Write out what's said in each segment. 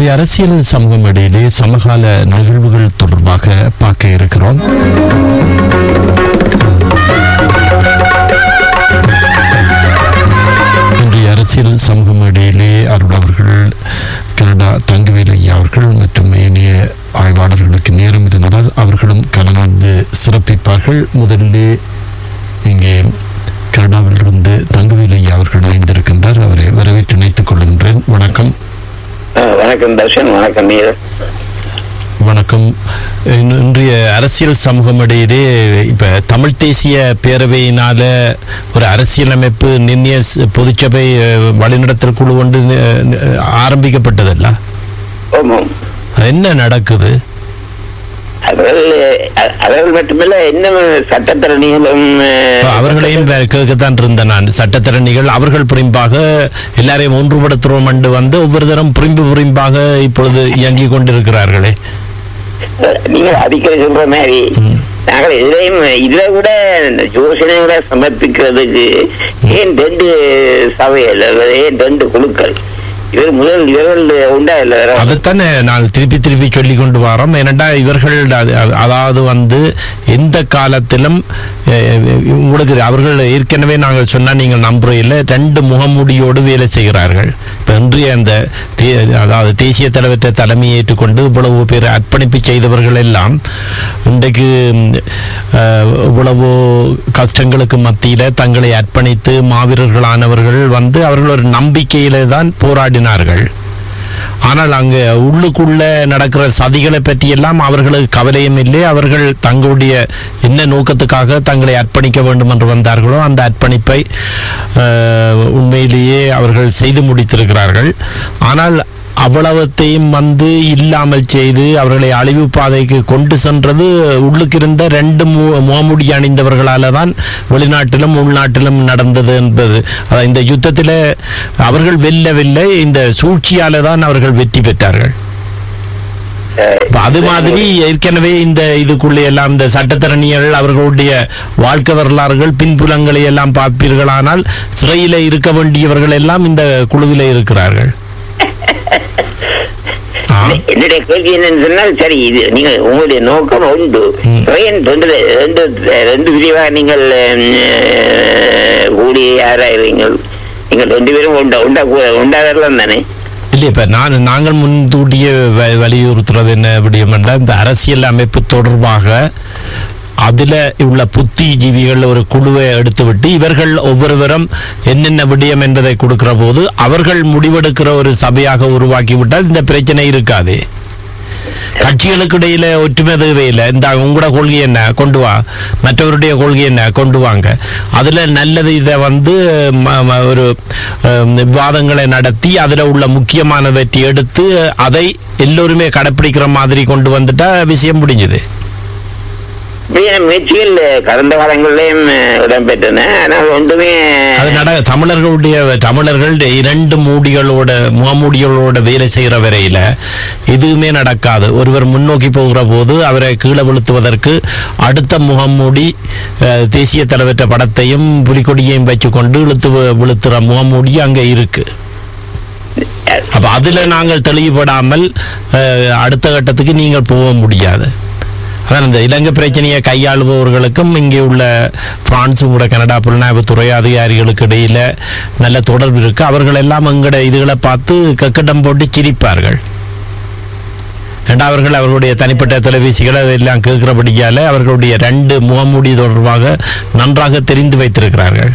இன்றைய அரசியல் சமூகம் இடையிலே சமகால நிகழ்வுகள் தொடர்பாக பார்க்க இருக்கிறோம் இன்றைய அரசியல் சமூகம் இடையிலே அருள் அவர்கள் கனடா தங்கவேலு ஐயா அவர்கள் மற்றும் ஏனைய ஆய்வாளர்களுக்கு நேரம் இருந்தால் அவர்களும் கலந்து சிறப்பிப்பார்கள் முதலிலே இங்கே கனடாவிலிருந்து தங்கவேலு ஐயா அவர்கள் இணைந்திருக்கின்றார் அவரை வரவேற்று இணைத்துக் கொள்கின்றேன் வணக்கம் ஆ, வணக்கம் தர்ஷன் வணக்கம் நீர் வணக்கம் இன்- இன்றைய அரசியல் சமூகம் இடையிலே இப்ப தமிழ் தேசிய பேரவையினால ஒரு அரசியலமைப்பு நிர்ணய ஸ்- பொதுச்சபை அஹ், வழிநடத்தல் குழு ஒன்று நி- நி- ஆரம்பிக்கப்பட்டதல்ல ஆமாம் அது என்ன நடக்குது அவர்கள் அ- அவர்கள் மட்டுமல்ல இன்னும் சட்டத்திறனிகளும் இப்ப அவர்களையும் வே- கேட்கத்தான் இருந்தேன் நான் சட்டத்திறனிகள் அவர்கள் புரிம்பாக எல்லாரையும் ஒன்றுபடுத்துறோம் என்று வந்து ஒவ்வொரு தரம் புரிம்பு புரிம்பாக இப்பொழுது இயங்கிக் கொண்டிருக்கிறார்களே நீங்கள் அடிக்கடி சொல்ற மாதிரி நாங்கள் இதையும் இதை விட இந்த யோசனை விட சமர்ப்பிக்கிறதுக்கு ஏன் ரெண்டு சபைகள் அல்லது ஏன் ரெண்டு குழுக்கள் இவர் முதல் இவர்கள் உண்டா இல்லை அதைத்தானே நான் திருப்பி திருப்பி சொல்லி கொண்டு வரோம் ஏனெண்டா இவர்கள் அது- அது- அதாவது வந்து எந்த காலத்திலும் அஹ், உங்களுக்கு அவர்கள் ஏற்கனவே நாங்கள் சொன்னால் நீங்கள் நம்புறையில் ரெண்டு முகமூடியோடு வேலை செய்கிறார்கள் இப்போ இன்றைய அந்த தே- அதாவது தேசிய தலைவற்ற தலைமையை ஏற்றுக்கொண்டு இவ்வளவு பேர் அர்ப்பணிப்பு செய்தவர்கள் எல்லாம் இன்றைக்கு ம், அஹ், இவ்வளவு கஷ்டங்களுக்கு மத்தியில் தங்களை அர்ப்பணித்து மாவீரர்களானவர்கள் வந்து அவர்கள் ஒரு நம்பிக்கையில தான் போராடினார்கள் ஆனால் அங்க உள்ளுக்குள்ள நடக்கிற சதிகளை பற்றி எல்லாம் அவர்களுக்கு கவலையும் இல்லை அவர்கள் தங்களுடைய என்ன நோக்கத்துக்காக தங்களை அர்ப்பணிக்க வேண்டும் என்று வந்தார்களோ அந்த அர்ப்பணிப்பை அஹ், உண்மையிலேயே அவர்கள் செய்து முடித்திருக்கிறார்கள் ஆனால் அவ்வளவத்தையும் வந்து இல்லாமல் செய்து அவர்களை அழிவு பாதைக்கு கொண்டு சென்றது உள்ளுக்கு இருந்த ரெண்டு மு- முகமுடி அணிந்தவர்களால தான் வெளிநாட்டிலும் உள்நாட்டிலும் நடந்தது என்பது அதாவது இந்த யுத்தத்தில் அவர்கள் வெல்லவில்லை இந்த சூழ்ச்சியால தான் அவர்கள் வெற்றி பெற்றார்கள் இப்ப அது மாதிரி ஏற்கனவே இந்த இதுக்குள்ளே எல்லாம் இந்த சட்டத்தரணிகள் அவர்களுடைய வாழ்க்கை வரலாறுகள் பின்புலங்களை எல்லாம் பார்ப்பீர்களானால் சிறையில இருக்க வேண்டியவர்கள் எல்லாம் இந்த குழுவில இருக்கிறார்கள் ஆ. என்னுடைய கேள்வி என்னன்னு சொன்னால் சரி இது நீங்க உங்களுடைய நோக்கம் உண்டு ம். ஏன் ரெண்டு ரெண்டு ரெண்டு பிரிவாக நீங்கள் அஹ், கூடி யாராயிருங்கள் நீங்கள் ரெண்டு பேரும் உண்டா உண்டா உண்டாகலாம் தானே இல்லை இப்ப நான் நாங்கள் முன்கூட்டியே வ- வலியுறுத்துறது என்ன விடயம் என்றால் இந்த அரசியல் அமைப்பு தொடர்பாக அதுல உள்ள புத்திஜீவிகள் ஒரு குழுவை எடுத்துவிட்டு இவர்கள் ஒவ்வொருவரும் என்னென்ன விடயம் என்பதை கொடுக்கிற போது அவர்கள் முடிவெடுக்கிற ஒரு சபையாக உருவாக்கிவிட்டால் இந்த பிரச்சனை இருக்காது கட்சிகளுக்கு இடையில ஒற்றுமை தேவையில்லை இந்த உங்களோட கொள்கை என்ன கொண்டு வா மற்றவருடைய கொள்கை என்ன கொண்டு வாங்க அதுல நல்லது இதை வந்து ம- ம- ஒரு அஹ், விவாதங்களை நடத்தி அதுல உள்ள முக்கியமானவற்றை எடுத்து அதை எல்லோருமே கடைப்பிடிக்கிற மாதிரி கொண்டு வந்துட்டா விஷயம் முடிஞ்சுது இப்படியான முயற்சிகள் கடந்த காலங்களிலேயும் அஹ், இடம்பெற்றன ஆனால் ஒன்றுமே அது நட தமிழர்களுடைய தமிழர்கள் இரண்டு மூடிகளோட முகமூடிகளோட வேலை செய்கிற வரையில எதுவுமே நடக்காது ஒருவர் முன்னோக்கி போகிற போது அவரை கீழே விழுத்துவதற்கு அடுத்த முகமூடி அஹ், தேசிய தலைவற்ற படத்தையும் புலிக்கொடியையும் வச்சுக்கொண்டு இழுத்து வி- விழுத்துற முகமூடி அங்க இருக்கு அப்ப அதுல நாங்கள் தெளிவுபடாமல் அஹ், அடுத்த கட்டத்துக்கு நீங்கள் போக முடியாது அதான் இந்த இலங்கை பிரச்சனையை கையாளுபவர்களுக்கும் இங்கே உள்ள பிரான்ஸும் கூட கனடா புலனாய்வுத்துறை அதிகாரிகளுக்கு இடையில நல்ல தொடர்பு இருக்கு அவர்கள் எல்லாம் எங்கட இதுகளை பார்த்து கக்கட்டம் போட்டு சிரிப்பார்கள் ஏண்டா அவர்கள் அவர்களுடைய தனிப்பட்ட தொலைபேசிகளை எல்லாம் கேட்கிறபடியால அவர்களுடைய ரெண்டு முகமூடி தொடர்பாக நன்றாக தெரிந்து வைத்திருக்கிறார்கள்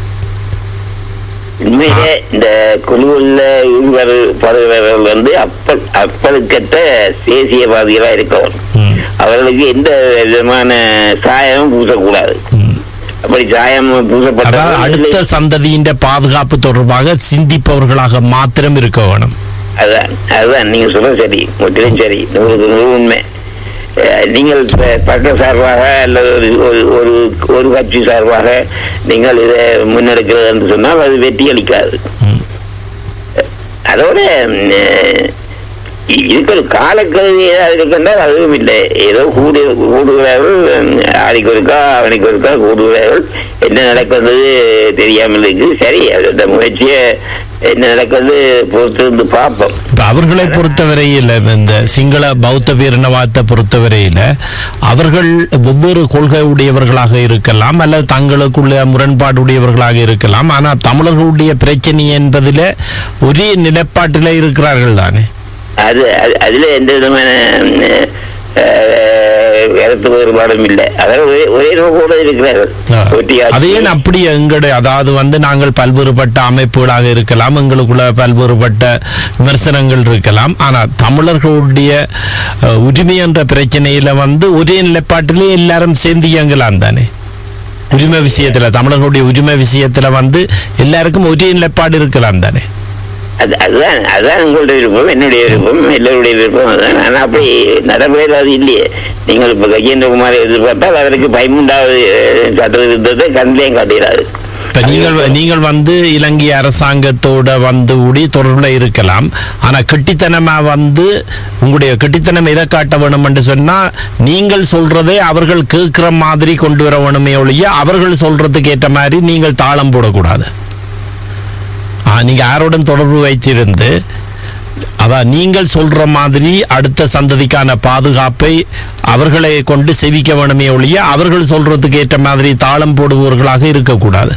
உண்மையிலே இந்த குழுவில் ஈடுபடுபவர்கள் வந்து அப்ப அப்பழுக்கற்ற தேசியவாதிகளா இருக்கணும் ம், அவர்களுக்கு எந்த விதமான சாயமும் பூசக்கூடாது ம். அப்படி சாயம் அதாவது பூசப்பட்ட அடுத்த சந்ததியின் பாதுகாப்பு தொடர்பாக சிந்திப்பவர்களாக மாத்திரம் இருக்க வேணும் அதுதான் அதுதான் நீங்க சொல்றது சரி முற்றிலும் சரி நூறுக்கு நூறு உண்மை அஹ், நீங்கள் ப- பக்க சார்பாக அல்லது ஒரு ஒரு ஒரு ஒரு கட்சி சார்பாக நீங்கள் இதை முன்னெடுக்கிறது என்று சொன்னால் அது வெற்றி அளிக்காது ம். அதோட ம், அஹ், இதுக்கு ஒரு காலக்கருதி ஏதாவது இருக்கின்றால் அதுவும் இல்லை ஏதோ கூடி கூடுகிறார்கள் ம், ஆடிக்கு ஒருக்கா அவனுக்கு ஒருக்கா கூடுகிறார்கள் என்ன நடக்கிறது தெரியாமல் இருக்கு சரி அந்த முயற்சியை என்ன நடக்குது பொறுத்து இருந்து பார்ப்போம் இப்ப அவர்களை பொறுத்தவரையில் இந்த சிங்கள பௌத்த பேரினவாதத்தை பொறுத்தவரையில அவர்கள் வெவ்வேறு கொள்கை உடையவர்களாக இருக்கலாம் அல்லது தங்களுக்குள்ள முரண்பாடு உடையவர்களாக இருக்கலாம் ஆனால் தமிழர்களுடைய பிரச்சனை என்பதில் ஒரே நிலைப்பாட்டில் இருக்கிறார்கள் தானே அது அது- அதுல எந்த விதமான அஹ், கருத்து வேறுபாடும் இல்லை அதாவது ஒரே ஒரே நோக்கோடு இருக்கிறார்கள் ஒட்டியாட்சி. அதே அப்படி எங்களுடைய அதாவது வந்து நாங்கள் பல்வேறுபட்ட அமைப்புகளாக இருக்கலாம் எங்களுக்குள்ள பல்வேறுபட்ட விமர்சனங்கள் இருக்கலாம் ஆனால் தமிழர்களுடைய அஹ், உரிமை என்ற பிரச்சனையில வந்து ஒரே நிலைப்பாட்டிலே எல்லாரும் சேர்ந்து இயங்கலாம் தானே உரிமை விஷயத்துல தமிழர்களுடைய உரிமை விஷயத்துல வந்து எல்லாருக்கும் ஒரே நிலைப்பாடு இருக்கலாம் தானே அது அதுதான் அதுதான் உங்களுடைய விருப்பம் என்னுடைய விருப்பம் எல்லோருடைய விருப்பம் அதுதான் ஆனால் அப்படி நடைமுறையில் அது இல்லையே நீங்கள் இப்போ கஜேந்திரகுமார் எதிர்பார்த்தால் அவருக்கு பதிமூன்றாவது அஹ், சட்ட திருத்தத்தை கண்ணிலையும் காட்டுகிறாரு இப்ப நீங்கள் நீங்கள் வந்து இலங்கை அரசாங்கத்தோட வந்து கூடி தொடர்புல இருக்கலாம் ஆனா கெட்டித்தனமா வந்து உங்களுடைய கெட்டித்தனம் எதை காட்ட வேணும் என்று சொன்னா நீங்கள் சொல்றதை அவர்கள் கேட்கிற மாதிரி கொண்டு வர வேணுமே ஒழிய அவர்கள் சொல்றதுக்கு ஏற்ற மாதிரி நீங்கள் தாளம் போடக்கூடாது ஆ, நீங்க யாருடன் தொடர்பு வைத்திருந்து அதான் நீங்கள் சொல்ற மாதிரி அடுத்த சந்ததிக்கான பாதுகாப்பை அவர்களை கொண்டு செவிக்க வேணுமே ஒழிய அவர்கள் சொல்றதுக்கு ஏற்ற மாதிரி தாளம் போடுபவர்களாக இருக்கக்கூடாது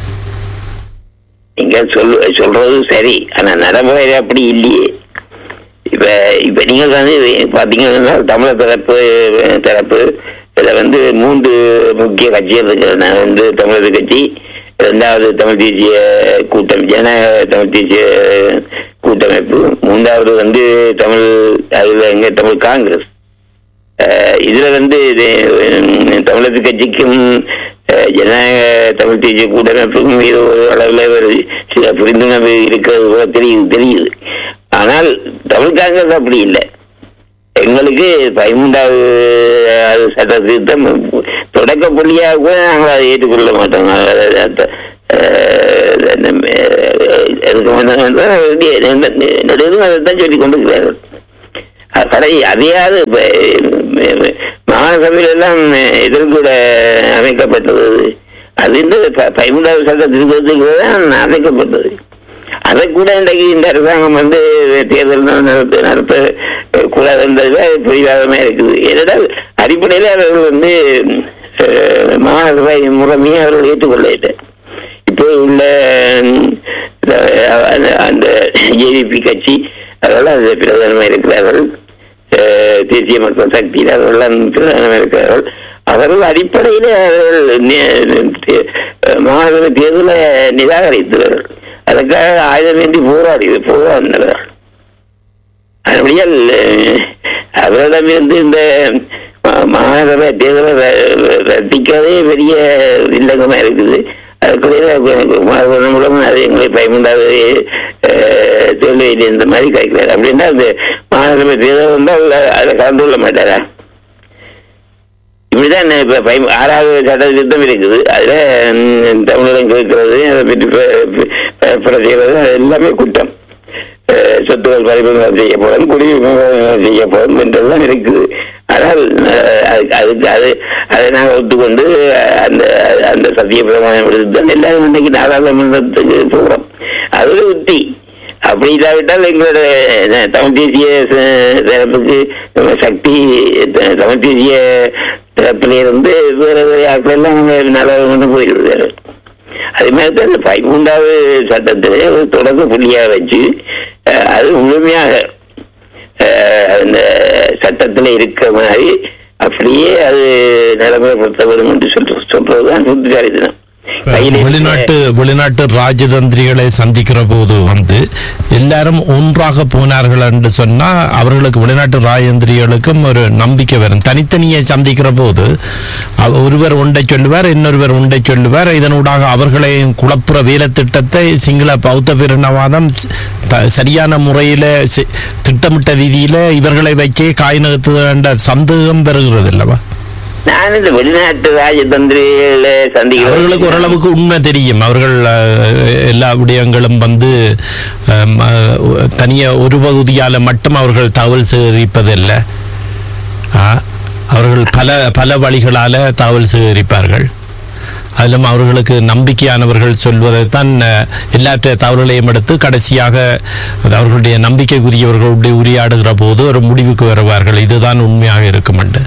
நீங்க சொல் சொல்றது சரி ஆனா நடைமுறையில் அப்படி இல்லையே இப்ப இப்ப நீங்கள் வந்து பாத்தீங்கன்னா தமிழர் தரப்பு அஹ், தரப்பு இதுல வந்து மூன்று முக்கிய கட்சிகள் இருக்கிறது நான் வந்து தமிழர் கட்சி இரண்டாவது தமிழ் தேசிய கூட்டம் ஜனநாயக தமிழ் தேசிய கூட்டமைப்பு மூன்றாவது வந்து தமிழ் அதுல எங்க தமிழ் காங்கிரஸ் அஹ் இதுல வந்து இது, உம், தமிழக கட்சிக்கும் அஹ், ஜனநாயக தமிழ் தேசிய கூட்டமைப்புக்கும் இது ஒரு அளவில் ஒரு சில புரிந்துணர்வு இருக்கிறது போல தெரியுது தெரியுது ஆனால் தமிழ் காங்கிரஸ் அப்படி இல்லை எங்களுக்கு பதிமூன்றாவது அது சட்ட திருத்தம் தொடக்க புள்ளியாக கூட நாங்கள் அதை ஏற்றுக்கொள்ள மாட்டோம் அது- அது- அஹ், நம்ம, அஹ், அதுக்கு வந்து என்னுடைய அதைத்தான் சொல்லிக் கொண்டிருக்கிறார்கள் கடை அதையாவது இப்ப, ம- மாகாண சபையில் எல்லாம் எதிர்கூட அமைக்கப்பட்டது அது இந்த ப- பதிமூன்றாவது சட்ட திருத்தத்துக்கு தான் அமைக்கப்பட்டது அதை கூட இன்றைக்கு இந்த அரசாங்கம் வந்து தேர்தல் நடத்த நடத்த கூடாதுன்றதுல பிடிவாதமா இருக்குது ஏனென்றால் அடிப்படையில் அவர்கள் வந்து அஹ், மாகாண சபை முறைமையை அவர்கள் ஏற்றுக்கொள்ள இல்லை இப்போ உள்ள ம், அந்த- அந்த ஜேவிபி கட்சி அதெல்லாம் அது பிரதானமாக இருக்கிறார்கள் அஹ், தேசிய மக்கள் சக்தி அவர்களெல்லாம் பிரதானமாக இருக்கிறார்கள் அவர்கள் அடிப்படையில் அவர்கள் நி- தே- மாநில தேர்தலை நிராகரித்தவர்கள் அதற்காக ஆயுதமேந்தி போராடி போராடினார்கள் அப்படியால் அவரிடமிருந்து இந்த மா- மாநகர தேர்தலை ர- ரத்திக்கவே பெரிய வில்லங்கமா இருக்குது அதுக்குள்ளே மூலம் அது எங்களை பயமுண்டாது தேர்தலில் இந்த மாதிரி கேட்கிறார் அப்படின்னா அந்த மாநகர தேர்தல் வந்தால் அதில் கலந்து கொள்ள மாட்டாரா இப்படிதான் இப்ப பை- ஆறாவது சட்ட திட்டம் இருக்குது அதுல ம், தமிழகம் கேட்கிறது அதை பற்றி ப- ப- பரப்புரை செய்வது அது எல்லாமே குற்றம் அஹ், சொத்துக்கள் பறிமுதல் செய்யப்படும் குடியுரிமைகள் செய்யப்படும் என்றெல்லாம் இருக்குது ஆனால் அஹ், அதுக்கு அதுக்கு அது அதை நாங்கள் ஒத்துக்கொண்டு அஹ், அந்த அந்த சத்திய பிரமாணம் எடுத்துதான் எல்லாரும் இன்னைக்கு நாடாளுமன்றத்துக்கு போகிறோம் அது ஒரு உத்தி அப்படி இல்லாவிட்டால் எங்களோட அஹ், தமிழ் தேசிய ச- தரப்புக்கு நம்ம சக்தி த- தமிழ் தேசிய தரப்பில இருந்து வேற வேற ஆட்கள் எல்லாம் நாடாளுமன்ற போயிடுவாரு அது மாதிரி தான் இந்த பதிமூன்றாவது சட்டத்திலே ஒரு தொடக்க புள்ளியாக வச்சு அஹ், அது முழுமையாக அஹ், அந்த சட்டத்தில் இருக்க மாதிரி அப்படியே அது நடைமுறைப்படுத்த வரும் என்று சொல்ற சொல்றதுதான் புத்திசாலித்தனம் இப்ப கையில் இருக்க- வெளிநாட்டு வெளிநாட்டு ராஜதந்திரிகளை சந்திக்கிற போது வந்து எல்லாரும் ஒன்றாக போனார்கள் என்று சொன்னா அவர்களுக்கு வெளிநாட்டு ராஜதந்திரிகளுக்கும் ஒரு நம்பிக்கை வரும் தனித்தனியை சந்திக்கிற போது அவ- ஒருவர் ஒன்றை சொல்லுவார் இன்னொருவர் ஒன்றை சொல்லுவார் இதனூடாக அவர்களை குழப்புற வேலை திட்டத்தை சிங்கள பௌத்த பிரினவாதம் த- சரியான முறையில சி- திட்டமிட்ட ரீதியில இவர்களை வச்சே காய் நகர்த்துது என்ற சந்தேகம் பெறுகிறது அல்லவா நான் இந்த வெளிநாட்டு ராஜதந்திரிகளை சந்திக்கிறேன் அவர்களுக்கு ஓரளவுக்கு உண்மை தெரியும் அவர்கள் அஹ், எல்லா விடயங்களும் வந்து அஹ், ம- தனியா ஒரு பகுதியால மட்டும் அவர்கள் தகவல் சேகரிப்பதில்லை ஆ, அவர்கள் பல பல வழிகளால தகவல் சேகரிப்பார்கள் அதிலும் அவர்களுக்கு நம்பிக்கையானவர்கள் சொல்வதைத்தான் அஹ், எல்லாற்ற தவறுகளையும் எடுத்து கடைசியாக அது அவர்களுடைய நம்பிக்கைக்குரியவர்களுடைய உரையாடுகிற போது ஒரு முடிவுக்கு வருவார்கள் இதுதான் உண்மையாக இருக்கும் என்று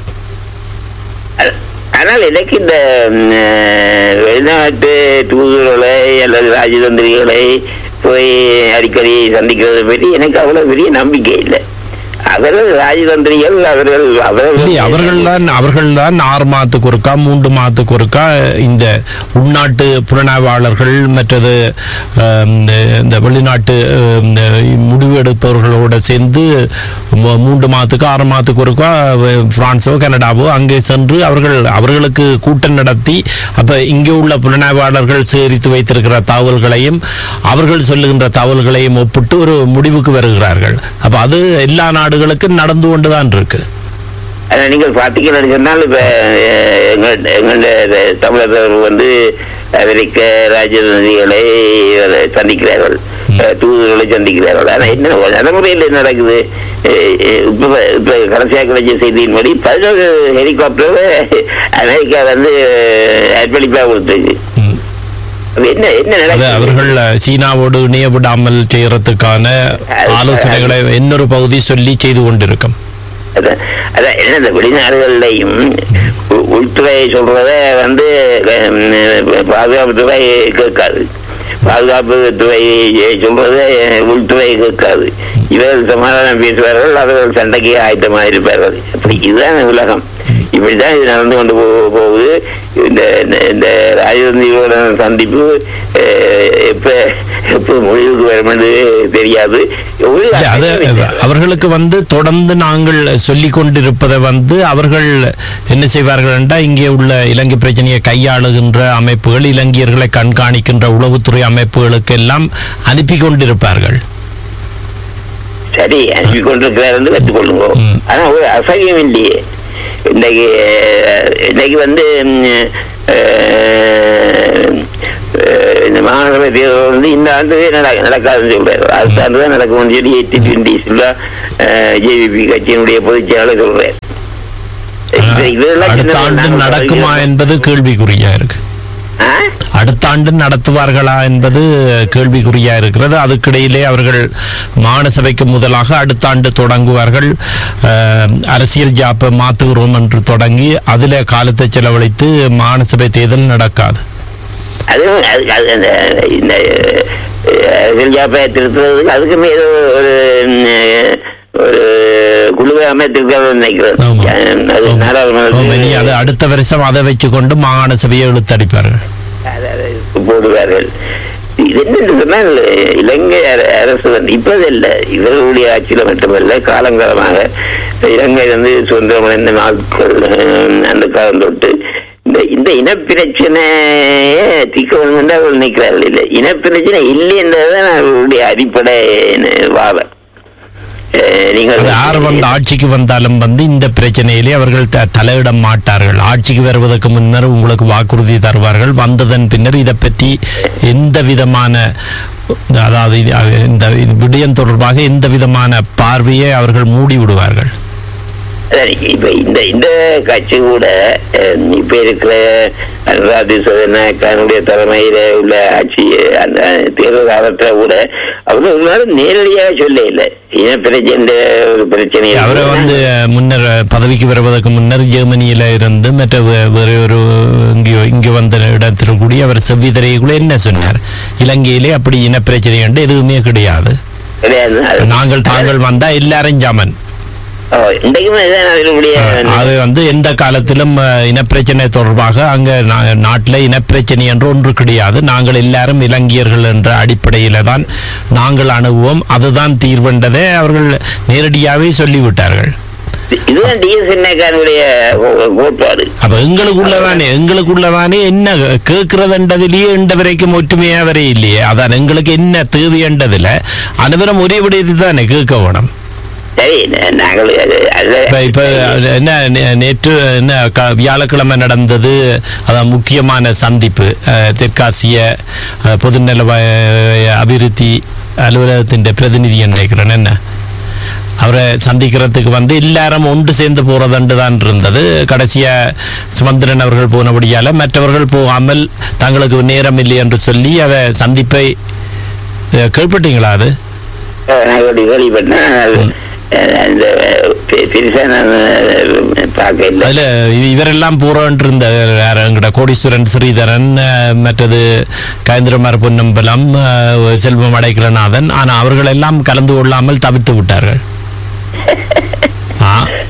அ- ஆனால் எனக்கு இந்த ம், அஹ், வெளிநாட்டு தூதுவர்களை அல்லது ராஜதந்திரிகளை போய் அடிக்கடி சந்திக்கிறது பற்றி எனக்கு அவ்வளவு பெரிய நம்பிக்கை இல்லை அவர்கள் ராஜதந்திரிகள் அவர்கள் இல்லை அவர்கள் அவர்கள்தான் அவர்கள்தான் ஆறு மாதத்துக்கு ஒருக்கா மூன்று மாதத்துக்கு ஒருக்கா இந்த உள்நாட்டு புலனாய்வாளர்கள் மற்றது ஆம், இந்த வெளிநாட்டு ஆம், முடிவு எடுப்பவர்களோட சேர்ந்து மூ- மூன்று மாதத்துக்கு ஆறு மாதத்துக்கு ஒருக்கா வ- பிரான்ஸோ கனடாவோ அங்கே சென்று அவர்கள் அவர்களுக்கு கூட்டம் நடத்தி அப்ப இங்கே உள்ள புலனாய்வாளர்கள் சேகரித்து வைத்திருக்கிற தகவல்களையும் அவர்கள் சொல்லுகின்ற தகவல்களையும் ஒப்பிட்டு ஒரு முடிவுக்கு வருகிறார்கள் அப்ப அது எல்லா நாடுகளுக்கும் நடந்து கொண்டுதான் இருக்கு அதான் நீங்கள் பார்த்தீங்கன்னு சொன்னால் இப்ப அஹ், எங்கள் எங்களுடைய தமிழர்கள் வந்து அமெரிக்க ராஜதந்திரிகளை சந்திக்கிறார்கள் அஹ், தூதுவர்களை சந்திக்கிறார்கள் ஆனா என்ன நடைமுறையில் என்ன நடக்குது அஹ், இப்ப இப்ப கடைசியாக கிடைச்ச செய்தியின்படி பதினோரு ஹெலிகாப்டர் அமெரிக்கா வந்து அர்ப்பணிப்பா கொடுத்துருக்கு ம். அப்ப என்ன என்ன அது நடக்குது அவர்கள் அஹ், சீனாவோடு இணைய விடாமல் செய்யறதுக்கான ஆலோசனைகளை இன்னொரு பகுதி சொல்லி செய்து கொண்டிருக்கும் அதான் அதான் என்ன இந்த வெளிநாடுகள்லையும் உ- உள்துறை சொல்றத வந்து ஹம், பாதுகாப்புத்துறை கேட்காது பாதுகாப்புத்துறை சொல்றத உள்துறை கேட்காது இவர்கள் சமாதானம் பேசுவார்கள் அவர்கள் சண்டைக்கு ஆயத்தமாக இருப்பார்கள் அப்படி இதுதான் உலகம் இப்படிதான் இது நடந்து கொண்டு போ- போகுது இந்த இந்த- இந்த ராஜதந்திரியோட சந்திப்பு அஹ், எப்ப எப்ப முடிவுக்கு வரும் என்று தெரியாது ஒரு இல்ல, அது அர்த்தமும் இல்லை. அவர்களுக்கு வந்து தொடர்ந்து நாங்கள் சொல்லிக் கொண்டிருப்பதை வந்து அவர்கள் என்ன செய்வார்கள் என்றால் இங்கே உள்ள இலங்கை பிரச்சனையை கையாளுகின்ற அமைப்புகள் இலங்கையர்களை கண்காணிக்கின்ற உளவுத்துறை அமைப்புகளுக்கு எல்லாம் அனுப்பி கொண்டிருப்பார்கள் சரி அனுப்பி கொண்டிருக்கிறார் என்று கற்றுக்கொள்ளுங்க ம். ஆனா ஒரு அசகியம் இல்லையே இன்னைக்கு அஹ், இன்னைக்கு வந்து ம், அஹ், அஹ், இந்த மாநகர தேர்தல் வந்து இந்த ஆண்டு நட- நடக்காதுன்னு சொல்றாரு அடுத்த ஆண்டு தான் நடக்கும்னு சொல்லி எயிட்டி டுவெண்ட்டி சில்லா ஜேவிபி கட்சியினுடைய பொதுச் செயலாளர் சொல்றாரு இது- இதெல்லாம் அடுத்த சின்ன ஆண்டு நாங்கள் நடக்குமா பழகிறோம். என்பது கேள்விக்குறியா இருக்கு ஆ? அடுத்த ஆண்டு நடத்துவார்களா என்பது கேள்விக்குறியா இருக்கிறது அதுக்கிடையிலே அவர்கள் மாநசபைக்கு முதலாக அடுத்த ஆண்டு தொடங்குவார்கள் அஹ், அரசியல் ஜாப்பை மாத்துகிறோம் என்று தொடங்கி அதில் காலத்தை செலவழித்து மாநசபை தேர்தல் நடக்காது அதுவும் அது- அது அந்த இந்த வில்ஜாப்பையை திருத்துறதுக்கு அதுக்குமே ஏதோ ஒரு ம், ஒரு குழுவை அமைத்திருக்கிறது நினைக்கிறேன் ஆமா. அது ஆமா. ஆமா, இனி நாடாளுமன்றத்தில் அது அடுத்த வருஷம் அதை வச்சுக்கொண்டு மாகாண சபையை இழுத்தடிப்பார்கள் அதை- அதை போடுவார்கள் இது என்னன்னு சொன்னால் இலங்கை அர- அரசு வந்து இப்போதில்லை இவர்களுடைய ஆட்சியில மட்டுமல்ல காலங்காலமாக இலங்கை வந்து சுதந்திரமடைந்த நாட்கள் அஹ், அந்த காலம் தொட்டு இந்த இந்த இனப்பிரச்சனையை தீர்க்க வேண்டும் என்று அவர்கள் நினைக்கிறார்கள் இல்லை இனப்பிரச்சனை இல்லை என்றதுதான் அவர்களுடைய அடிப்படை வாதம் அஹ், நீங்கள் அது யார் வந்து ஆட்சிக்கு வந்தாலும் வந்து இந்த பிரச்சனையிலே அவர்கள் த- தலையிட மாட்டார்கள் ஆட்சிக்கு வருவதற்கு முன்னர் உங்களுக்கு வாக்குறுதி தருவார்கள் வந்ததன் பின்னர் இதை பற்றி எந்த விதமான அதாவது இது- அது இந்த இது விடயம் தொடர்பாக எந்த விதமான பார்வையை அவர்கள் மூடி விடுவார்கள் அதான் இப்ப இந்த இந்த கட்சி கூட அஹ், இப்ப இருக்கிற அனுராதி சோதனாக்கானுடைய தலைமையில உள்ள ஆட்சி அந்த தேர்தல் காலத்துல கூட அவங்க ஒரு நாள் நேரடியாக சொல்ல இல்லை இன பிரச்சனை ஒரு பிரச்சனை அவரை வந்து முன்னர் பதவிக்கு வருவதற்கு முன்னர் ஜெர்மனியில இருந்து மற்ற வே- வேறு ஒரு இங்கே இங்கே வந்த இடத்தில் கூடிய அவர் செவ்விதரைக்குள்ள என்ன சொன்னார் இலங்கையிலே அப்படி இனப்பிரச்சனை கண்டு எதுவுமே கிடையாது கிடையாது அது- நாங்கள் தாங்கள் வந்தா எல்லாரும் ஜாமன் ஓ, இன்றைக்குமே இதான் அவர்களுடைய அது வந்து எந்த காலத்திலும் அஹ், இனப்பிரச்சனை தொடர்பாக அங்க நா- நாட்டில் இனப்பிரச்சனை என்று ஒன்று கிடையாது நாங்கள் எல்லாரும் இலங்கையர்கள் என்ற அடிப்படையில தான் நாங்கள் அணுகுவோம் அதுதான் தீர்வென்றதை அவர்கள் நேரடியாகவே சொல்லிவிட்டார்கள் இதுதான் டிஎஸ்என்ஏக்கானுடைய கோட்பாடு அப்ப எங்களுக்குள்ளதானே எங்களுக்குள்ளதானே என்ன கேட்கிறதுன்றதுலயே இந்த வரைக்கும் ஒற்றுமையா வரை இல்லையே அதான் எங்களுக்கு என்ன தேவைன்றதுல அனைவரும் ஒரே விடயத்தை தானே கேட்க வேணும் சரி ந- நாங்கள் அது- அது- இப்ப இப்ப என்ன நே- நேற்று என்ன க- வியாழக்கிழமை நடந்தது அதான் முக்கியமான சந்திப்பு அஹ், தெற்காசிய அஹ், பொதுநல வ- அபிவிருத்தி அலுவலகத்தின் பிரதிநிதி நினைக்கிறேன் என்ன அவரை சந்திக்கிறதுக்கு வந்து எல்லாரும் ஒன்று சேர்ந்து போறதுண்டு தான் இருந்தது கடைசியா சுமந்திரன் அவர்கள் போனபடியால மற்றவர்கள் போகாமல் தங்களுக்கு நேரம் இல்லை என்று சொல்லி அதை சந்திப்பை அஹ், கேள்விப்பட்டீங்களா அது நான் ஒரு கேள்விப்பட்டேன் அது, அஹ், அந்த பெ- பெருசா நான் பார்க்க இல்லை அதுல இ- இவரெல்லாம் போறோன்ட்டு இருந்த வேற எங்கட கோடீஸ்வரன் ஸ்ரீதரன் அஹ், மற்றது கயந்திரமார் பொன்னம்பலம் அஹ், செல்வம் அடைக்கலநாதன் ஆனா அவர்கள் எல்லாம் கலந்து கொள்ளாமல் தவிர்த்து விட்டார்கள் ஆ.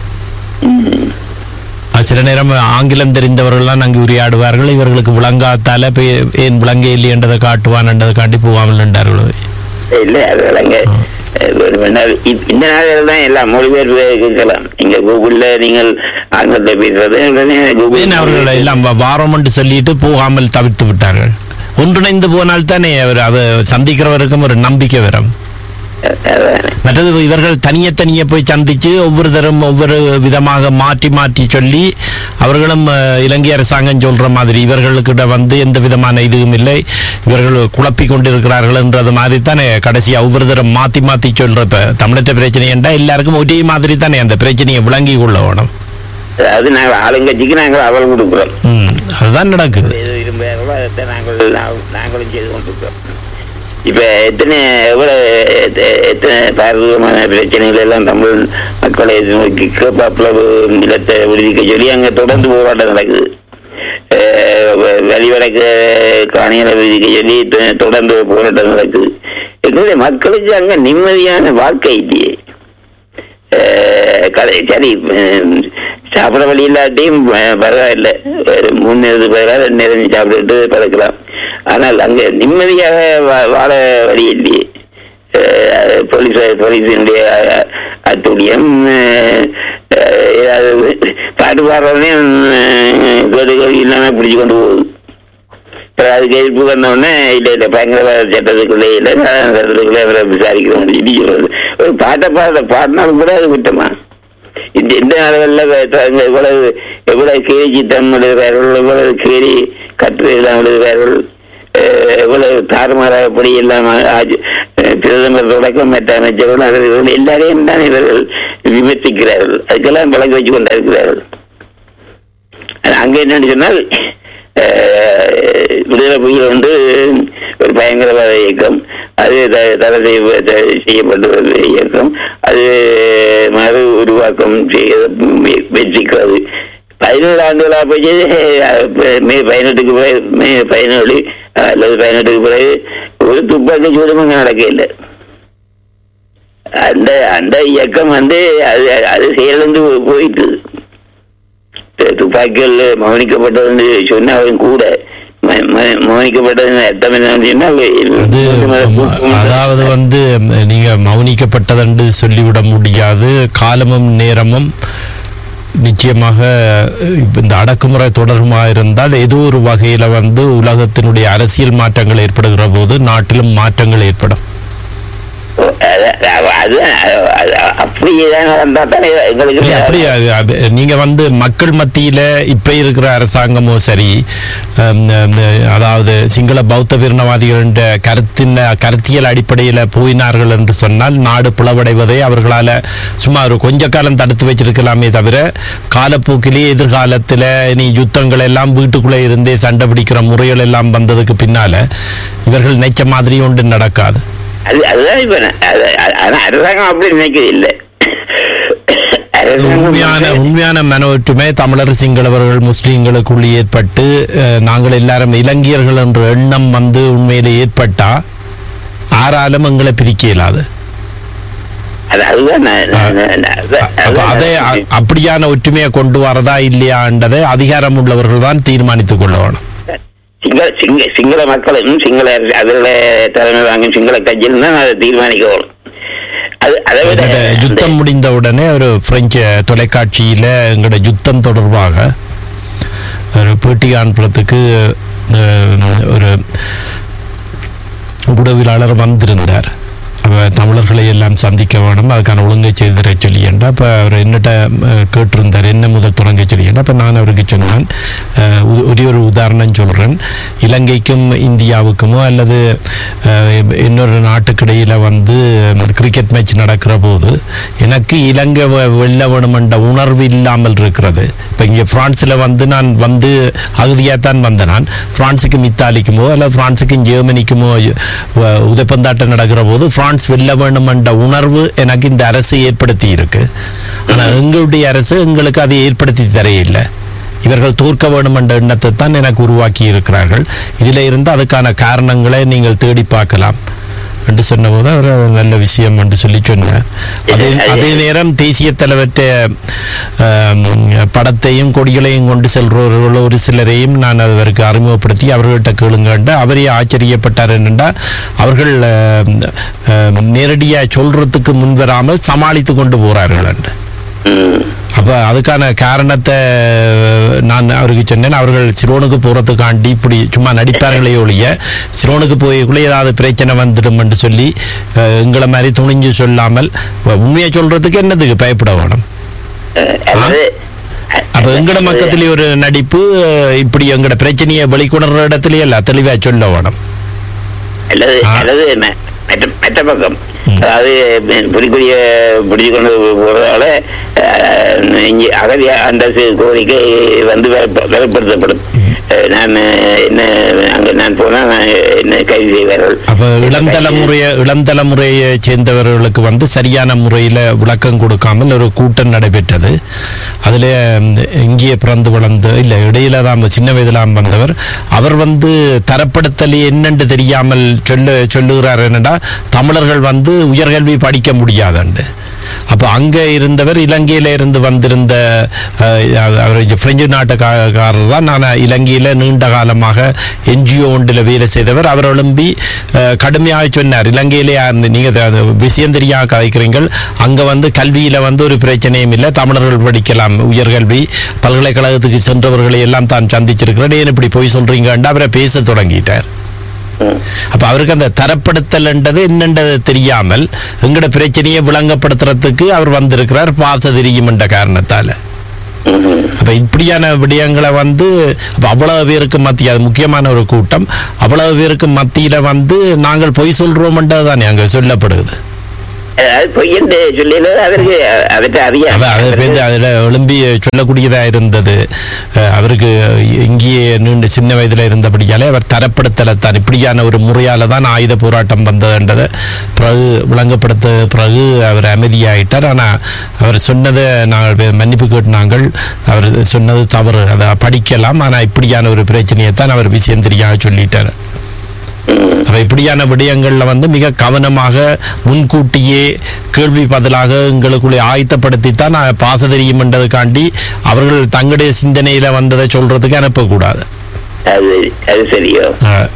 அது சில நேரம் ஆங்கிலம் தெரிந்தவர்கள்லாம் அங்கு உரையாடுவார்கள் இவர்களுக்கு விளங்காத்தால இப்ப ஏன் விளங்க இல்லை என்றதை காட்டுவான் என்றதை காட்டி போவாமல் நின்றார்கள் இல்ல அது விளங்க வேணுமென்னா இ- இந்த நாளில் தான் எல்லாம் மொழிபெயர்ப்பு கேட்கலாம் நீங்க கூகுள்ல நீங்கள் ஆங்கிலத்தை பேசுறது உடனே கூகுள் ஏன் அவர்கள் எல்லாம் வா- வாரம் என்று சொல்லிட்டு போகாமல் தவிர்த்து விட்டார்கள் ஒன்றிணைந்து போனால் தானே அவர் அவர் சந்திக்கிறவருக்கும் ஒரு நம்பிக்கை வரும் அதான். மற்றது இவர்கள் தனியே தனியே போய் சந்திச்சு ஒவ்வொருத்தரும் ஒவ்வொரு விதமாக மாற்றி மாற்றி சொல்லி அவர்களும் அஹ், இலங்கை அரசாங்கம் சொல்ற மாதிரி இவர்களுக்கிட்ட வந்து எந்த விதமான இதுவும் இல்லை இவர்கள் குழப்பி கொண்டிருக்கிறார்கள் என்றது மாதிரி தானே கடைசியா ஒவ்வொருத்தரும் மாத்தி மாத்தி சொல்றப்ப தமிழற்ற பிரச்சனை என்றா எல்லாருக்கும் ஒரே மாதிரி தானே அந்த பிரச்சனையை விளங்கி கொள்ள வேணும் அது நாங்கள் ஆளுங்கட்சிக்கு நாங்கள் அவள் கொடுக்குறோம் ம், அதுதான் நடக்குது எது விரும்புகிறார்களோ அதை நாங்கள் நா- நாங்களும் செய்து கொண்டிருக்கிறோம் இப்ப எத்தனை எவ்வளவு எத்த- எத்தனை பாரதூரமான பிரச்சனைகள் எல்லாம் தமிழ் மக்களை நோக்கி கேப்பாப்புல நிலத்தை விடுவிக்க சொல்லி அங்க தொடர்ந்து போராட்டம் நடக்குது அஹ் வ- வழிவடக்கு காணிகளை விதிக்க சொல்லி தொ- தொடர்ந்து போராட்டம் நடக்குது எங்களுடைய மக்களுக்கு அங்க நிம்மதியான வாழ்க்கை இல்லையே அஹ் கதை சரி உம், சாப்பிட வழி இல்லாட்டியும் அஹ், பரவாயில்லை ஒரு மூணு நேரத்துக்கு பதிலாக ரெண்டு நேரம் சாப்பிட்டுட்டு பறக்கலாம் ஆனால் அங்க நிம்மதியாக வா- வாழ வழி இல்லையே அஹ், போலீஸ் போலீஸினுடைய அஹ், அட்டுழியம் அஹ், அஹ், ஏதாவது பாட்டு பாடுறதையும் கேடுகள் இல்லாம பிடிச்சு கொண்டு போகுது அப்புறம் அதுக்கு எதிர்ப்பு வந்தோடனே இல்லை இல்லை பயங்கரவாத சட்டத்துக்குள்ளே இல்லை சாதாரண சட்டத்துக்குள்ளே அவரை விசாரிக்கிற முடியும் சொல்றது ஒரு பாட்டை பாட பாடினாலும் கூட அது குற்றமா இந்த இந்த நாடுகளில் இவ்வளவு எவ்வளவு கேலி சித்தம் எழுதுகிறார்கள் எவ்வளவு கேலி கட்டுரை எல்லாம் எழுதுகிறார்கள் அஹ் எவ்வளவு தாறுமாறாக படி எல்லாம் ஆட்சி- அஹ் பிரதமர் தொடக்கம் மற்ற அமைச்சர்கள் அவர்கள் எல்லாரையும் தான் இவர்கள் விமர்சிக்கிறார்கள் அதுக்கெல்லாம் விளக்கு வச்சு கொண்டிருக்கிறார்கள் அங்க என்னன்னு சொன்னால் அஹ், விடுதலை புலிகள் வந்து ஒரு பயங்கரவாத இயக்கம் அது த- தடை செய்ய- த- செய்யப்பட்ட ஒரு இயக்கம் அது மறு உருவாக்கம் செய்ய முய- முயற்சிக்கிறது பதினேழு ஆண்டுகளா போச்சு அஹ், மே பதினெட்டுக்கு பிறகு மே பதினேழு அல்லது பதினெட்டுக்கு பிறகு ஒரு துப்பாக்கி சூடும் அங்க நடக்க இல்லை அந்த அந்த இயக்கம் வந்து அது அது செயலிழந்து போயிட்டு துப்பாக்கிகள் மௌனிக்கப்பட்டது சொன்னாலும் கூட ம- ம- மௌனிக்கப்பட்டது அர்த்தம் என்னன்னு சொன்னால் அது அதாவது வந்து நீங்க மௌனிக்கப்பட்டதென்று சொல்லிவிட முடியாது காலமும் நேரமும் நிச்சயமாக இப்ப இந்த அடக்குமுறை தொடர்பாக இருந்தால் ஏதோ ஒரு வகையில வந்து உலகத்தினுடைய அரசியல் மாற்றங்கள் ஏற்படுகிற போது நாட்டிலும் மாற்றங்கள் ஏற்படும் அது அது அது அப்படியேதான் நடந்தா தானே எங்களுக்கு இல்ல, அப்படி அது- அது- நீங்க வந்து மக்கள் மத்தியில இப்ப இருக்கிற அரசாங்கமும் சரி ஹம், ஹம், அதாவது சிங்கள பௌத்த பிரணவாதிகள் கருத்தின் கருத்தியல் அடிப்படையில போயினார்கள் என்று சொன்னால் நாடு பிளவடைவதை அவர்களால சும்மா ஒரு கொஞ்ச காலம் தடுத்து வச்சிருக்கலாமே தவிர காலப்போக்கிலேயே எதிர்காலத்துல நீ யுத்தங்கள் எல்லாம் வீட்டுக்குள்ளே இருந்தே சண்டை பிடிக்கிற முறைகள் எல்லாம் வந்ததுக்கு பின்னால இவர்கள் நினைச்ச மாதிரி ஒன்று நடக்காது அது அதுதான் இப்ப நான் அது- அது- ஆனா அரசாங்கம் அப்படி நினைக்கிறது இல்லை அரசாங்கம் உண்மையான வந்து- உண்மையான மன ஒற்றுமை தமிழர் சிங்களவர்கள் முஸ்லீம்களுக்குள் ஏற்பட்டு அஹ், நாங்கள் எல்லாரும் இலங்கையர்கள் என்ற எண்ணம் வந்து உண்மையில ஏற்பட்டா ஆறாலும் எங்களை பிரிக்க இயலாது அது அதுதான் நான் நான்- நான் அதுதான்- அப்ப அதுதான் அதை நான் அ- அப்படியான ஒற்றுமையை கொண்டு வரதா இல்லையான்றதை அதிகாரம் உள்ளவர்கள் தான் தீர்மானித்துக் கொள்ள வேணும் சிங்கள சிங்க சிங்கள மக்களும் சிங்கள அதில் தலைமை வாங்கும் சிங்கள கட்சியில் தான் அதை தீர்மானிக்கணும் அது அதை விட எங்கட யுத்தம் முடிந்த உடனே ஒரு பிரெஞ்சு தொலைக்காட்சியில எங்களோட யுத்தம் தொடர்பாக ஒரு பேட்டி காண்பதற்கு அஹ், ஒரு ஊடகவியலாளர் வந்திருந்தார் அப்ப தமிழர்களை எல்லாம் சந்திக்க வேணும் அதுக்கான ஒழுங்கை செய்திட சொல்லியேன்டா அப்போ அவர் என்னட்ட அஹ், கேட்டிருந்தார் என்ன முதல் தொடங்க சொல்லியேன்டா அப்போ நான் அவருக்கு சொன்னேன் அஹ், ஒ- ஒரே ஒரு உதாரணம் சொல்கிறேன் இலங்கைக்கும் இந்தியாவுக்குமோ அல்லது அஹ், இன்னொரு நாட்டுக்கிடையில் வந்து கிரிக்கெட் மேட்ச் நடக்கிற போது எனக்கு இலங்கை வெ- வெல்ல வேணுமென்ற உணர்வு இல்லாமல் இருக்கிறது இப்போ இங்கே ஃப்ரான்ஸில் வந்து நான் வந்து அகதியாக தான் வந்தேன் நான் ஃப்ரான்ஸுக்கும் இத்தாலிக்குமோ அல்ல ஃப்ரான்ஸுக்கும் ஜெர்மனிக்குமோ வ- உதைப்பந்தாட்டம் நடக்கிற போது பிரான்ஸ் வெல்ல வேண்டும் என்ற உணர்வு எனக்கு இந்த அரசு ஏற்படுத்தி இருக்கு ஆனால் எங்களுடைய அரசு எங்களுக்கு அதை ஏற்படுத்தி தரையில்லை இவர்கள் தோற்க வேண்டும் என்ற எண்ணத்தை தான் எனக்கு உருவாக்கி இருக்கிறார்கள் இதில் இருந்து அதுக்கான காரணங்களை நீங்கள் தேடி பார்க்கலாம் என்று சொன்னபோது அவர் அது நல்ல விஷயம் என்று சொல்லி சொன்னார் அதே அதே நேரம் தேசிய தலைவற்ற ஆம், படத்தையும் கொடிகளையும் கொண்டு செல்றவர்கள் ஒரு சிலரையும் நான் அவருக்கு அறிமுகப்படுத்தி அவர்கள்ட்ட கேளுங்கண்டு அவரே ஆச்சரியப்பட்டார் என்னென்றா அவர்கள் ஆம், ஆம், நேரடியாக சொல்றதுக்கு முன்வராமல் சமாளித்து கொண்டு போறார்கள் என்று ம். அப்ப அதுக்கான காரணத்தை நான் அவருக்கு சொன்னேன் அவர்கள் சிரோனுக்கு போறதுக்காண்டி இப்படி சும்மா நடிப்பார்களே ஒழிய சிரோனுக்கு போய்க்குள்ள ஏதாவது பிரச்சனை வந்துடும் என்று சொல்லி அஹ், எங்களை மாதிரி துணிஞ்சு சொல்லாமல் உண்மையை சொல்றதுக்கு என்னதுக்கு பயப்பட வேணும் அஹ், அதாவது அப்ப எங்கட மக்கத்திலே ஒரு நடிப்பு அஹ், இப்படி எங்கட பிரச்சனையை வெளிக்கொணர்ற இடத்துலயே இல்ல தெளிவா சொல்ல வேணும் அல்லது ஆ. அல்லது ம- மற்ற மற்ற பக்கம் அதாவது புலிக்குடிய பிடிச்சு கொண்டு போறதால அஹ், இங்கே அகதி அந்தஸ்து கோரிக்கை வந்து வெளிப்ப- வெளிப்படுத்தப்படும் அஹ், நான் என்ன அங்க நான் போனா நான் என்ன கைது செய்வார்கள் அப்ப இளம் தலைமுறைய இளம் தலைமுறையை சேர்ந்தவர்களுக்கு வந்து சரியான முறையில் விளக்கம் கொடுக்காமல் ஒரு கூட்டம் நடைபெற்றது அதில் இங்கே பிறந்து வளர்ந்து இல்லை இடையில தான் சின்ன வயதிலாம் வந்தவர் அவர் வந்து தரப்படுத்தல் என்னென்று தெரியாமல் சொல்ல சொல்லுகிறார் என்னடா தமிழர்கள் வந்து உயர்கல்வி படிக்க முடியாதுண்டு அப்போ அங்கே இருந்தவர் இலங்கையில இருந்து வந்திருந்த அஹ், அவர் பிரெஞ்சு நாட்டுக்காரர் தான் நான் இலங்கையில் நீண்ட காலமாக என்ஜிஓ ஒன்றில் வேலை செய்தவர் அவர் எழும்பி அஹ், கடுமையாக சொன்னார் இலங்கையிலே அந்த நீங்கள் அது விஷயம் தெரியாம கதைக்கிறீங்கள் அங்கே வந்து கல்வியில் வந்து ஒரு பிரச்சனையும் இல்லை தமிழர்கள் படிக்கலாம் உயர்கல்வி பல்கலைக்கழகத்துக்கு சென்றவர்களை எல்லாம் தான் சந்திச்சிருக்கிறேன் ஏன் இப்படி போய் சொல்றீங்கன்னு அவரை பேச தொடங்கிட்டார் ம். அப்ப அவருக்கு அந்த தரப்படுத்தல்ன்றது என்னன்றது தெரியாமல் எங்கட பிரச்சனையை விளங்கப்படுத்துறதுக்கு அவர் வந்திருக்கிறார் பாச தெரியும் என்ற காரணத்தால ம்ஹும். அப்ப இப்படியான விடயங்களை வந்து அப்ப அவ்வளவு பேருக்கு மத்திய அது முக்கியமான ஒரு கூட்டம் அவ்வளவு பேருக்கு மத்தியில வந்து நாங்கள் பொய் சொல்றோம்ன்றது தானே அங்க சொல்லப்படுது அது பொய் என்று சொல்லியது அதற்கு அதற்கு அதிகம் அதான் அது பேருந்து அதில் எழும்பி சொல்லக்கூடியதா இருந்தது அஹ் அவருக்கு இங்கேயே நீண்ட சின்ன வயதில் இருந்தபடியாலே அவர் தரப்படுத்தலைத்தான் இப்படியான ஒரு முறையால தான் ஆயுத போராட்டம் வந்ததுன்றதை பிறகு விளங்கப்படுத்த பிறகு அவர் அமைதியாயிட்டார் ஆனால் அவர் சொன்னதை நாங்கள் வே- மன்னிப்பு கேட்டு நாங்கள் அவர் சொன்னது தவறு அதை படிக்கலாம் ஆனால் இப்படியான ஒரு பிரச்சனையை தான் அவர் விஷயம் தெரியாம சொல்லிட்டார் அப்ப இப்படியான விடயங்கள்ல வந்து மிக கவனமாக முன்கூட்டியே கேள்வி பதிலாக எங்களுக்குள்ளே ஆயத்தப்படுத்தித்தான் நான் பாச தெரியுமென்றதுக்காண்டி அவர்கள் தங்களுடைய சிந்தனையில வந்ததை சொல்றதுக்கு அனுப்பக்கூடாது அது அது சரியோ அஹ்.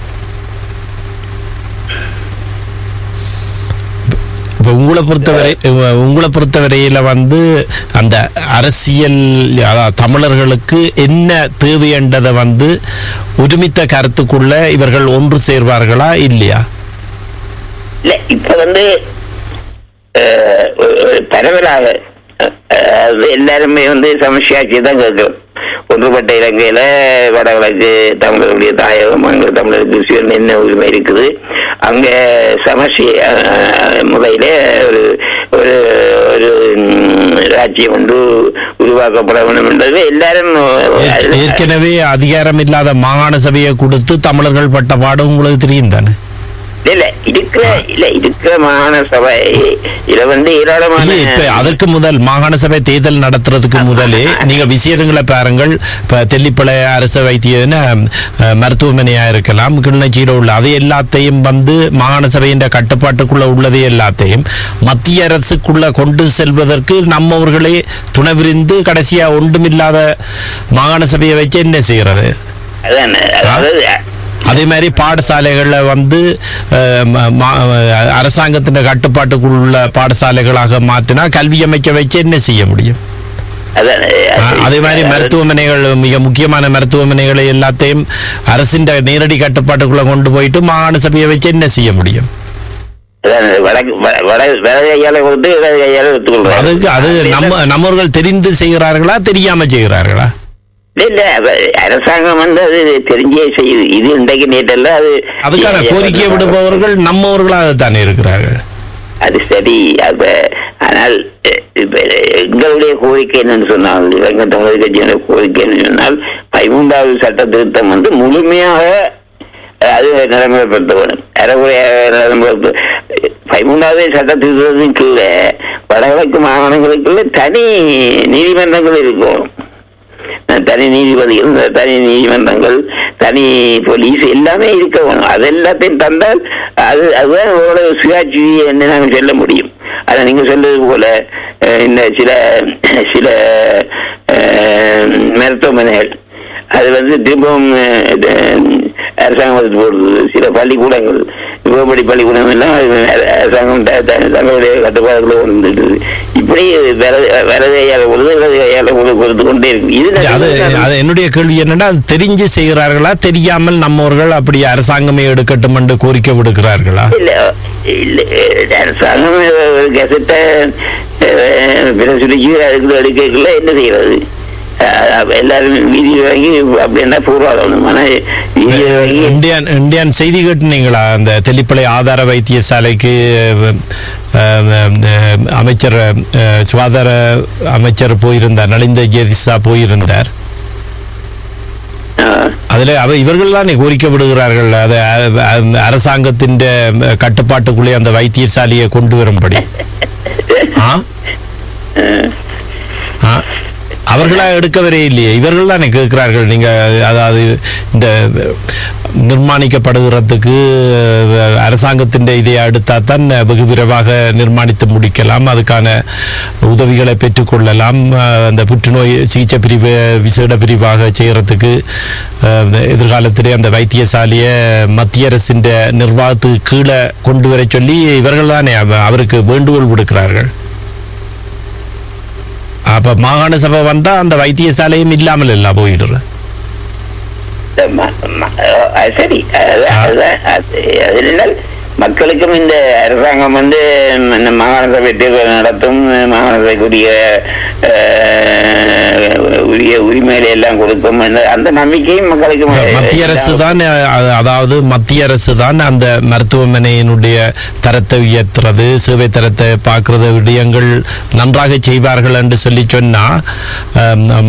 இப்ப உங்களை பொறுத்தவரை உ- உங்களை பொறுத்தவரையில வந்து அந்த அரசியல் அதாவது தமிழர்களுக்கு என்ன தேவை என்றதை வந்து ஒருமித்த கருத்துக்குள்ள இவர்கள் ஒன்று சேர்வார்களா இல்லையா இல்ல இப்ப வந்து அஹ், ஒரு ஒரு பரவலாக அஹ், அது எல்லாருமே வந்து சமஸ்யாட்சி தான் கேட்கிறோம் ஒன்றுபட்ட இலங்கையில வடகிழக்கு தமிழர்களுடைய தாயகம் அங்க தமிழருக்கு சுயம் என்ன உரிமை இருக்குது அங்க சமஸ்ய அஹ், முறையில ஒரு ஒரு ஒரு ம், ராஜ்யம் ஒன்று உருவாக்கப்பட வேண்டும் என்றது எல்லாரும் ஏற்க- ஏற்கனவே அதிகாரம் இல்லாத மாகாண சபையை கொடுத்து தமிழர்கள் பட்ட பாடு உங்களுக்கு தெரியும் தானே இல்ல இருக்கிற இல்ல இருக்கிற மாகாண சபை இத வந்து ஏராளமான இல்ல இப்ப அதற்கு முதல் மாகாண சபை தேர்தல் நடத்துறதுக்கு முதலே நீங்க விஷயங்களை பாருங்கள் இப்ப தெல்லிப்பளை அரசு வைத்தியன அஹ், மருத்துவமனையா இருக்கலாம் கிளிநொச்சியில உள்ள அது எல்லாத்தையும் வந்து மாகாண சபையின் கட்டுப்பாட்டுக்குள்ள உள்ளது எல்லாத்தையும் மத்திய அரசுக்குள்ள கொண்டு செல்வதற்கு நம்மவர்களே துணைவிரிந்து கடைசியா ஒன்றுமில்லாத மாகாண சபையை வச்சு என்ன செய்யறது அதான் அதாவது அதே மாதிரி பாடசாலைகள்ல வந்து அஹ், ம- மா- அஹ், அரசாங்கத்தின் கட்டுப்பாட்டுக்குள்ள பாடசாலைகளாக மாற்றினா கல்வி அமைக்க வச்சு என்ன செய்ய முடியும் அதான் அஹ், அதே மாதிரி மருத்துவமனைகள் மிக முக்கியமான மருத்துவமனைகளை எல்லாத்தையும் அரசின் நேரடி கட்டுப்பாட்டுக்குள்ள கொண்டு போயிட்டு மாகாண சபையை வச்சு என்ன செய்ய முடியும் அதான் வடக்கு வட- வட வலது கையால கொடுத்து இடது கையால எடுத்துக்கொள்றாங்க அதுக்கு அது நம்ம நம்மவர்கள் தெரிந்து செய்கிறார்களா தெரியாம செய்கிறார்களா இல்ல இல்ல அவ- அரசாங்கம் வந்து அது தெரிஞ்சே செய்யுது இது இன்றைக்கு நேற்றல்ல அது அதுக்கான கோரிக்கையை விடுபவர்கள் நம்மவர்களாக தானே இருக்கிறார்கள் அது சரி அப்ப ஆனால் அஹ், இப்ப எங்களுடைய கோரிக்கை என்னன்னு சொன்னால் இலங்கை தமிழர் கட்சியோட கோரிக்கை என்னன்னு சொன்னால் பதிமூன்றாவது சட்ட திருத்தம் வந்து முழுமையாக அஹ், அது நடைமுறைப்படுத்த வேண்டும் அறகுறையாக நடைமுறைப்படுத்த பதிமூன்றாவது சட்ட திருத்தத்தின் கீழே வடகிழக்கு மாகாணங்களுக்குள்ள தனி நீதிமன்றங்கள் இருக்கும் தனி நீதிபதிகள் இந்த தனி நீதிமன்றங்கள் தனி போலீஸ் எல்லாமே இருக்க வேணும் அது எல்லாத்தையும் தந்தால் அது அதுதான் ஓரளவு சுயாட்சி என்று நாங்கள் சொல்ல முடியும் அதை நீங்க சொல்றது போல அஹ், இந்த சில சில அஹ், மருத்துவமனைகள் அது வந்து திரும்பவும் அஹ், இது, அரசாங்கம் போடுறது சில பள்ளிக்கூடங்கள் விவபடி பள்ளிக்கூடம் எல்லாம் அரசாங்கம் த- த- தங்களுடைய கட்டுப்பாடுகளை வந்துட்டு இப்படி வலது கையால பொழுது இடது கையால பொழுது கொடுத்து கொண்டே இருக்கு இது அது அது என்னுடைய கேள்வி என்னன்னா அது தெரிஞ்சு செய்கிறார்களா தெரியாமல் நம்மவர்கள் அப்படி அரசாங்கமே எடுக்கட்டும் என்று கோரிக்கை விடுக்கிறார்களா இல்ல இல்ல அரசாங்கம் ஒரு கெசட்டை பிரசுரிச்சு அதுக்கு எடுக்கல என்ன செய்யறது அஹ் எல்லாரும் வீதி வாங்கி அப்படின்னா பூர்வாகணும் ஆனா வீதி வாங்கி இந்தியன் இந்தியன் செய்தி கேட்டுனீங்களா அந்த தெல்லிப்பளை ஆதார வைத்தியசாலைக்கு அஹ், அஹ், அமைச்சர் அஹ், சுகாதார அமைச்சர் போயிருந்தார் நலிந்த ஜெதிசா போயிருந்தார் அஹ், அதுல அவ இவர்கள் தானே கோரிக்கை விடுகிறார்கள் அது அ- அ- அரசாங்கத்தின் கட்டுப்பாட்டுக்குள்ளே அந்த வைத்தியசாலையை கொண்டு வரும்படி ஆ? ஆ? அவர்களா எடுக்கவரே இல்லையே இவர்கள் தானே கேட்கிறார்கள் நீங்க அதாவது இந்த நிர்மாணிக்கப்படுகிறதுக்கு அஹ், அரசாங்கத்தின் இதை அடுத்தா தான் வெகு விரைவாக நிர்மாணித்து முடிக்கலாம் அதுக்கான உதவிகளை பெற்றுக்கொள்ளலாம் அஹ், அந்த புற்றுநோய் சிகிச்சை பிரிவு விசேட பிரிவாக செய்யறதுக்கு அஹ், எதிர்காலத்திலே அந்த வைத்தியசாலையை மத்திய அரசின் நிர்வாகத்துக்கு கீழே கொண்டு வர சொல்லி இவர்கள் தானே அவ- அவருக்கு வேண்டுகோள் விடுக்கிறார்கள் அப்ப மாகாண சபை வந்தா அந்த வைத்தியசாலையும் இல்லாமல் எல்லாம் போயிடுறது ம- ம- அஹ் சரி அது- அதுதான் அது அது என்னென்னால் மக்களுக்கும் இந்த அரசாங்கம் வந்து இந்த மாகாண சபை தேர்தல் நடத்தும் மாகாண சபைக்குரிய அஹ், உரிய உரிமைகளை எல்லாம் கொடுக்கும் அந்த- அந்த நம்பிக்கையும் மக்களுக்கு மத்திய அரசு தான் அஹ், அதாவது மத்திய அரசு தான் அந்த மருத்துவமனையினுடைய தரத்தை உயர்த்துறது சேவை தரத்தை பார்க்கறது விடயங்கள் நன்றாக செய்வார்கள் என்று சொல்லி சொன்னா அஹ்,